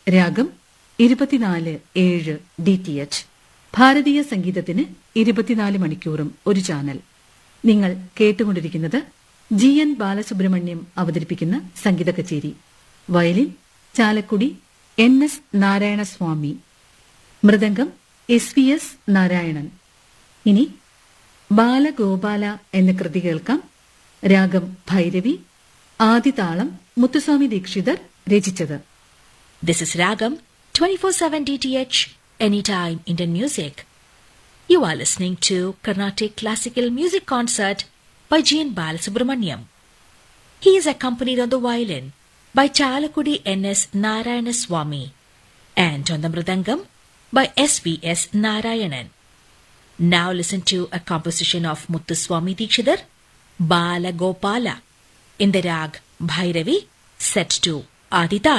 രാഗം ഇരുപത്തിനാല് ഏഴ് ഡി ടി എച്ച് ഭാരതീയ സംഗീതത്തിന് ഇരുപത്തിനാല് മണിക്കൂറും ഒരു ചാനൽ നിങ്ങൾ കേട്ടുകൊണ്ടിരിക്കുന്നത് ജി എൻ ബാലസുബ്രഹ്മണ്യം അവതരിപ്പിക്കുന്ന സംഗീത കച്ചേരി violin Chalakudy N S Narayanaswamy mridangam S V S Narayanan ഇനി ബാലഗോപാല എന്ന കൃതി കേൾക്കാം രാഗം ഭൈരവി ആദിതാളം മുത്തുസ്വാമി ദീക്ഷിതർ രചിച്ചത് This is Ragam 24/7 DTH Anytime Indian Music. You are listening to Carnatic Classical Music Concert by G. N. Balasubramaniam. He is accompanied on the violin by Chalakudi N.S. Narayana Swami and on the mridangam by S.V.S. Narayanan. Now listen to a composition of Muthuswami Dikshidhar, Bala Gopala, in the rag Bhairavi, set to Adita.